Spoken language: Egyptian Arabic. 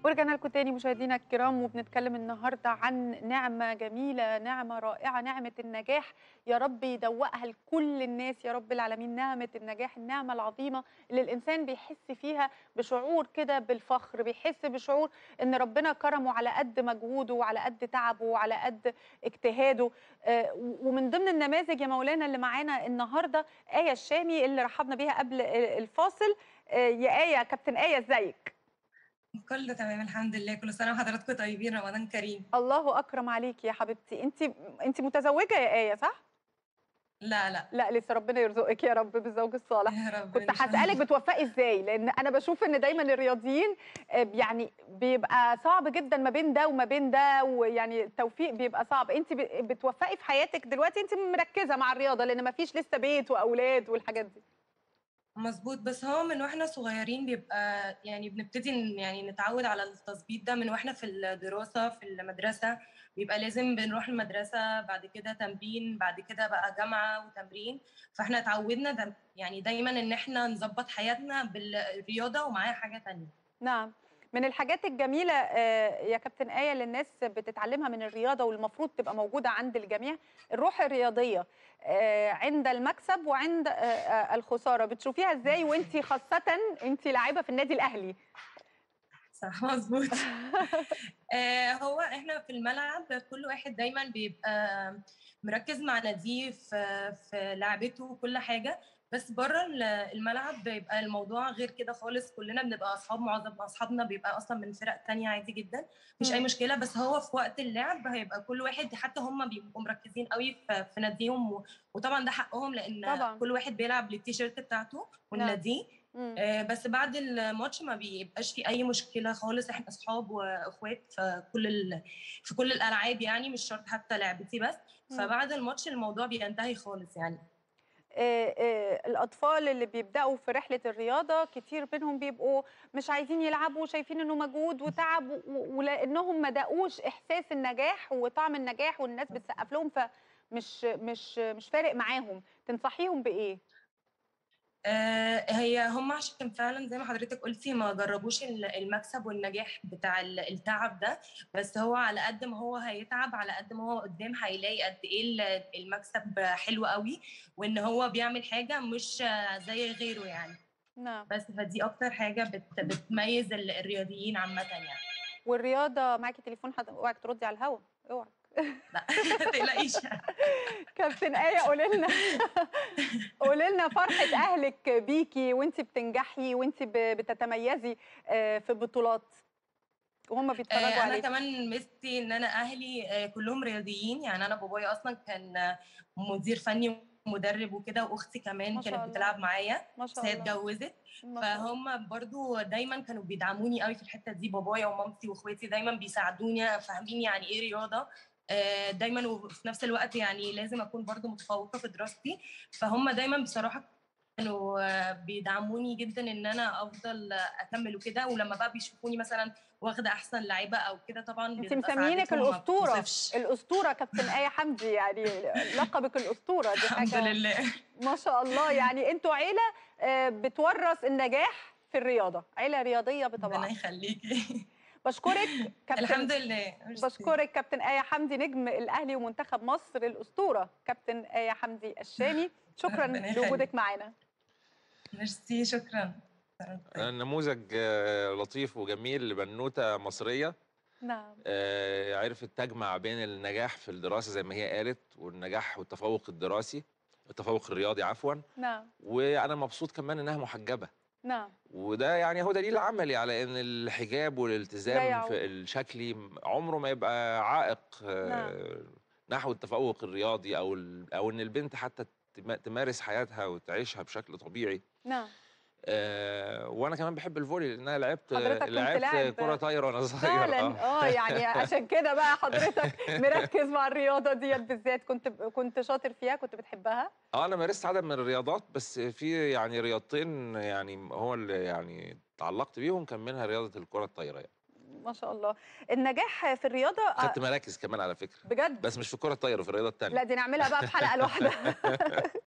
ورجعنا لكم تاني مشاهدينا الكرام وبنتكلم النهارده عن نعمه جميله نعمه رائعه نعمه النجاح يا رب يدوقها لكل الناس يا رب العالمين نعمه النجاح النعمه العظيمه اللي الانسان بيحس فيها بشعور كده بالفخر بيحس بشعور ان ربنا كرمه على قد مجهوده وعلى قد تعبه وعلى قد اجتهاده آه، ومن ضمن النماذج يا مولانا اللي معانا النهارده ايه الشامي اللي رحبنا بيها قبل الفاصل آه، يا ايه كابتن ايه ازيك كله تمام الحمد لله كل سنه وحضراتكم طيبين رمضان كريم الله اكرم عليكي يا حبيبتي انت انت متزوجه يا ايه صح لا لا لا لسه ربنا يرزقك يا رب بالزوج الصالح يا رب كنت إن شاء الله. هسالك بتوفقي ازاي لان انا بشوف ان دايما الرياضيين آه، يعني بيبقى صعب جدا ما بين ده وما بين ده ويعني التوفيق بيبقى صعب انت ب- بتوفقي في حياتك دلوقتي انت مركزه مع الرياضه لان ما فيش لسه بيت واولاد والحاجات دي مظبوط بس هو من واحنا صغيرين بيبقى يعني بنبتدي ن- يعني نتعود على التظبيط ده من واحنا في الدراسه في المدرسه بيبقى لازم بنروح المدرسه بعد كده تمرين بعد كده بقى جامعه وتمرين فاحنا اتعودنا ده يعني دايما ان احنا نظبط حياتنا بالرياضه ومعاها حاجه تانية نعم من الحاجات الجميلة آه، يا كابتن آية اللي الناس بتتعلمها من الرياضة والمفروض تبقى موجودة عند الجميع الروح الرياضية آه، عند المكسب وعند آه، آه، الخسارة بتشوفيها ازاي وانت خاصة انت لاعبة في النادي الأهلي صح مظبوط آه، هو احنا في الملعب كل واحد دايما بيبقى مركز مع ناديه في في لعبته وكل حاجه بس بره الملعب بيبقى الموضوع غير كده خالص كلنا بنبقى اصحاب معظم اصحابنا بيبقى اصلا من فرق تانية عادي جدا مفيش اي مم. مشكله بس هو في وقت اللعب هيبقى كل واحد حتى هم بيبقوا مركزين قوي في في ناديهم و- وطبعا ده حقهم لان طبعاً. كل واحد بيلعب للتيشيرت بتاعته والناديه مم. آه، بس بعد الماتش ما بيبقاش في اي مشكله خالص احنا اصحاب واخوات في كل ال... في كل الالعاب يعني مش شرط حتى لعبتي بس مم. فبعد الماتش الموضوع بينتهي خالص يعني آه، آه، الأطفال اللي بيبدأوا في رحلة الرياضة كتير منهم بيبقوا مش عايزين يلعبوا شايفين إنه مجهود وتعب و- و- ولأنهم ما دقوش إحساس النجاح وطعم النجاح والناس بتسقف لهم فمش مش مش فارق معاهم تنصحيهم بإيه؟ آه، هي هم عشان فعلا زي ما حضرتك قلتي ما جربوش ال- المكسب والنجاح بتاع ال- التعب ده بس هو على قد ما هو هيتعب على قد ما هو قدام هيلاقي قد ايه ال- المكسب حلو قوي وان هو بيعمل حاجه مش آه، زي غيره يعني نعم بس فدي اكتر حاجه بت بتميز ال- الرياضيين عامه يعني والرياضة معاكي تليفون حد اوعك تردي على الهوا اوعك لا ما تقلقيش كابتن آية قولي لنا قولي لنا فرحة أهلك بيكي وأنت بتنجحي وأنت ب- بتتميزي آه، في بطولات وهم بيتفرجوا آه، انا عليك كمان ميزتي ان انا اهلي آه، كلهم رياضيين يعني انا بابايا اصلا كان آه، مدير فني ومدرب وكده واختي ما كمان شاء كانت الله. بتلعب معايا ما بس شاء هي الله اتجوزت ما شاء الله. فهم برضو دايما كانوا بيدعموني قوي في الحته دي بابايا ومامتي واخواتي دايما بيساعدوني فاهمين يعني ايه رياضه آه، دايما وفي نفس الوقت يعني لازم اكون برضو متفوقه في دراستي فهم دايما بصراحه كانوا آه، بيدعموني جدا ان انا افضل اكمل وكده ولما بقى بيشوفوني مثلا واخده احسن لعيبه او كده طبعا انت بتبقى مسميينك سعادتهم ما الاسطوره بتوصفش. الاسطوره كابتن ايه حمدي يعني لقبك الاسطوره دي الحمد حاجه لله ما شاء الله يعني انتوا عيله آه، بتورث النجاح في الرياضه عيله رياضيه ربنا بطبعها يخليكي بشكرك كابتن الحمد لله ميرسي. بشكرك كابتن آية حمدي نجم الأهلي ومنتخب مصر الأسطورة كابتن آية حمدي الشامي شكرا ربنا يخليك. لوجودك معانا ميرسي شكرا نموذج آه، لطيف وجميل لبنوته مصريه نعم آه، عرفت تجمع بين النجاح في الدراسه زي ما هي قالت والنجاح والتفوق الدراسي التفوق الرياضي عفوا نعم وانا مبسوط كمان انها محجبه نعم وده يعني هو دليل عملي على ان الحجاب لا والالتزام يعود. في الشكلي عمره ما يبقى عائق آه، نحو التفوق الرياضي او ال- او ان البنت حتى تم- تمارس حياتها وتعيشها بشكل طبيعي نعم آه، وانا كمان بحب الفولي لان انا لعبت حضرتك كنت لعبت لاعب كره طايره وانا صغير فعلا آه. اه يعني عشان كده بقى حضرتك مركز مع الرياضة ديت بالذات كنت كنت شاطر فيها كنت بتحبها اه انا مارست عدد من الرياضات بس في يعني رياضتين يعني هو اللي يعني تعلقت بيهم كان منها رياضه الكره الطايره يعني ما شاء الله النجاح في الرياضة آه، خدت مراكز كمان على فكره بجد بس مش في الكره الطايره في الرياضه الثانيه لا دي نعملها بقى في حلقة لوحدها